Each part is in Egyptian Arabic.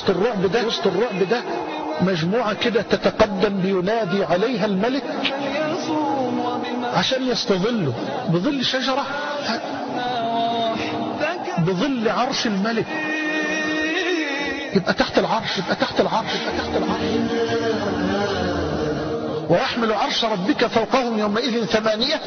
وسط الرعب ده وسط الرعب ده مجموعة كده تتقدم لينادي عليها الملك عشان يستظلوا بظل شجرة بظل عرش الملك يبقى تحت العرش يبقى تحت العرش يبقى تحت العرش ويحمل عرش ربك فوقهم يومئذ ثمانية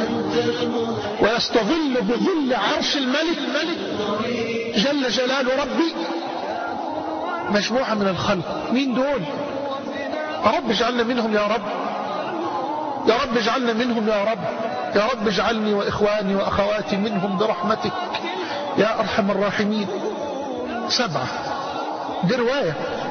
ويستظل بظل عرش الملك جل جلال ربي مجموعة من الخلق مين دول يا رب اجعلنا منهم يا رب يا رب اجعلنا منهم يا رب يا رب اجعلني وإخواني وأخواتي منهم برحمتك يا أرحم الراحمين سبعة دي رواية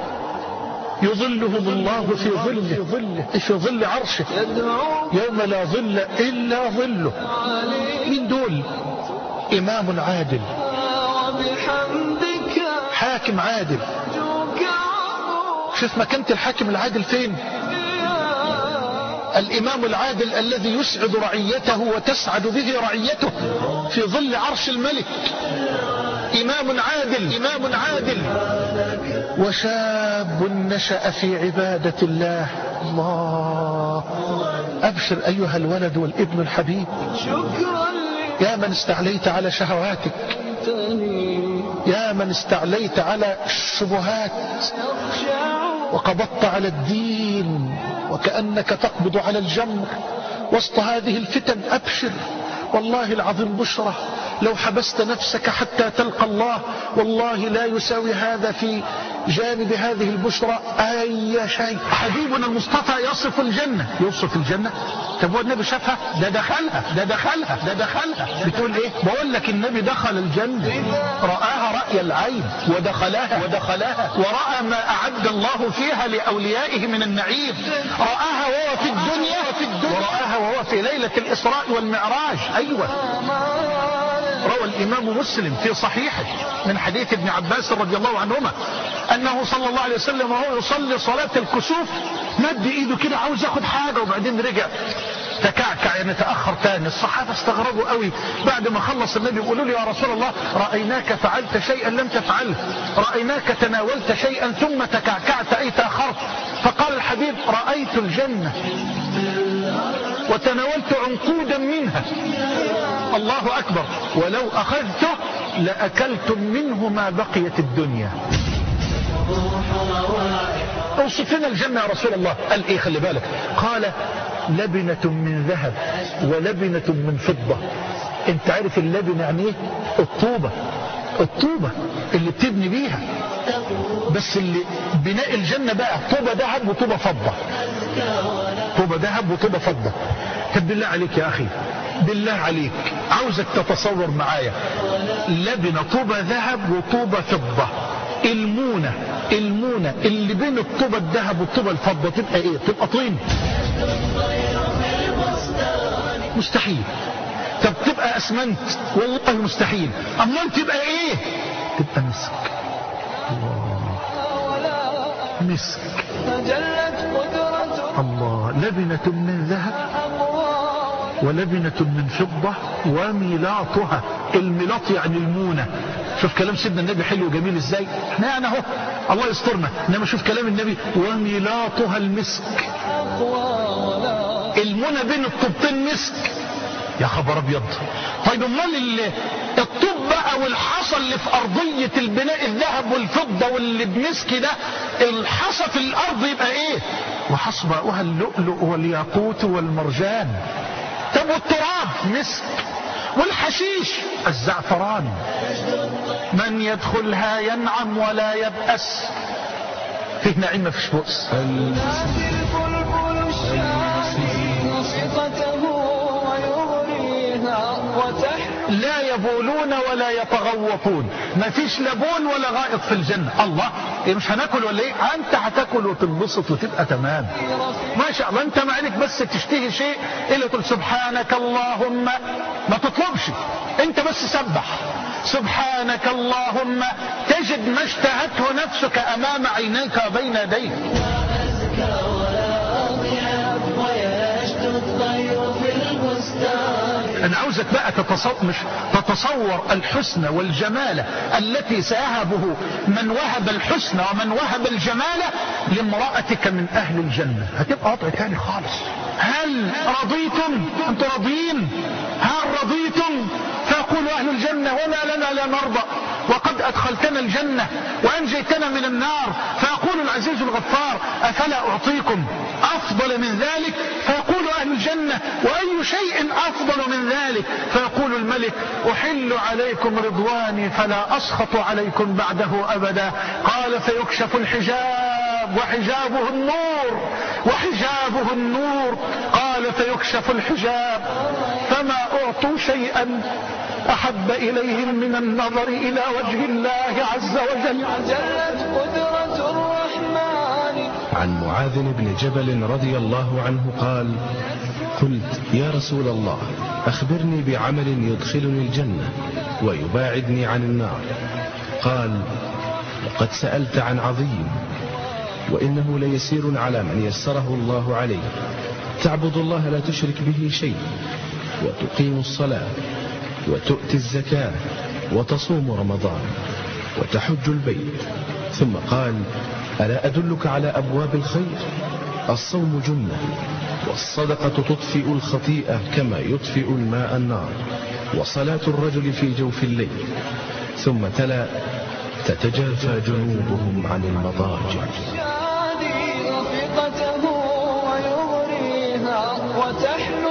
يظلهم الله في ظله ظله في ظل عرشه يوم لا ظل إلا ظله من دول إمام عادل حاكم عادل شوف مكانة الحاكم العادل فين الإمام العادل الذي يسعد رعيته وتسعد به رعيته في ظل عرش الملك إمام عادل إمام عادل وشاب نشأ في عبادة الله الله أبشر أيها الولد والابن الحبيب يا من استعليت على شهواتك يا من استعليت على الشبهات وقبضت على الدين وكأنك تقبض على الجمر وسط هذه الفتن أبشر والله العظيم بشرة لو حبست نفسك حتى تلقى الله والله لا يساوي هذا في جانب هذه البشرى أي شيء حبيبنا المصطفى يصف الجنة يوصف الجنة طب هو النبي شافها ده دخلها ده دخلها ده دخلها بتقول ايه بقول لك النبي دخل الجنة رآها رأي العين ودخلها ودخلها ورأى ما أعد الله فيها لأوليائه من النعيم رآها وهو في الدنيا وفي الدنيا ورآها وهو في ليلة الإسراء والمعراج أيوة روى الإمام مسلم في صحيحه من حديث ابن عباس رضي الله عنهما أنه صلى الله عليه وسلم وهو يصلي صلاة الكسوف مد إيده كده عاوز ياخد حاجة وبعدين رجع تكعكع يعني تأخر تاني الصحابة استغربوا قوي بعد ما خلص النبي يقولوا له يا رسول الله رأيناك فعلت شيئا لم تفعله رأيناك تناولت شيئا ثم تكعكعت أي تأخرت فقال الحبيب رأيت الجنة وتناولت عنقودا منها الله أكبر ولو أخذته لأكلتم منه ما بقيت الدنيا اوصف لنا الجنة يا رسول الله قال ايه خلي بالك قال لبنة من ذهب ولبنة من فضة انت عارف اللبنة يعني ايه الطوبة الطوبة اللي بتبني بيها بس اللي بناء الجنة بقى طوبة ذهب وطوبة فضة طوبة ذهب وطوبة فضة طب بالله عليك يا أخي بالله عليك عاوزك تتصور معايا لبنة طوبة ذهب وطوبة فضة المونة المونة اللي بين الطوبة الذهب والطوبة الفضة تبقى ايه تبقى طين مستحيل طب تبقى اسمنت والله مستحيل امال تبقى ايه تبقى مسك الله مسك الله لبنة من ذهب ولبنة من فضة وميلاطها الميلاط يعني المونة شوف كلام سيدنا النبي حلو وجميل ازاي احنا يعني اهو الله يسترنا انما شوف كلام النبي وميلاطها المسك المنى بين الطوبتين مسك يا خبر ابيض طيب امال الطوب بقى والحصى اللي في ارضيه البناء الذهب والفضه واللي بمسك ده الحصى في الارض يبقى ايه وحصباؤها اللؤلؤ والياقوت والمرجان طب والتراب مسك والحشيش الزعفران من يدخلها ينعم ولا يبأس فيه نعيم ما فيش بؤس لا يبولون ولا يتغوطون ما فيش لا بول ولا غائط في الجنة الله إيه مش هناكل ولا ايه انت هتاكل وتنبسط وتبقى تمام ما شاء الله انت ما عليك بس تشتهي شيء الا تقول سبحانك اللهم ما تطلبش انت بس سبح سبحانك اللهم تجد ما اشتهته نفسك امام عينيك وبين يديك أنا عاوزك بقى تتصور, مش تتصور الحسن والجمال التي سيهبه من وهب الحسن ومن وهب الجمال لامرأتك من أهل الجنة هتبقى وضع تاني خالص هل رضيتم أنتم راضيين هل رضيتم فيقول أهل الجنة وما لنا لا نرضى وقد أدخلتنا الجنة وأنجيتنا من النار فيقول العزيز الغفار أفلا أعطيكم أفضل من ذلك فيقول أهل الجنة وأي شيء أفضل من ذلك فيقول الملك أحل عليكم رضواني فلا أسخط عليكم بعده أبدا قال فيكشف الحجاب وحجابه النور وحجابه النور قال فيكشف الحجاب فما أعطوا شيئا أحب إليهم من النظر إلى وجه الله عز وجل جلت قدرة الرحمن عن معاذ بن جبل رضي الله عنه قال قلت يا رسول الله أخبرني بعمل يدخلني الجنة ويباعدني عن النار قال لقد سألت عن عظيم وإنه ليسير على من يسره الله عليه تعبد الله لا تشرك به شيء وتقيم الصلاة وتؤتي الزكاة وتصوم رمضان وتحج البيت ثم قال ألا أدلك على أبواب الخير الصوم جنة والصدقة تطفئ الخطيئة كما يطفئ الماء النار وصلاة الرجل في جوف الليل ثم تلا تتجافى جنوبهم عن المضاجع شادي رفقته ويغريها وتحمل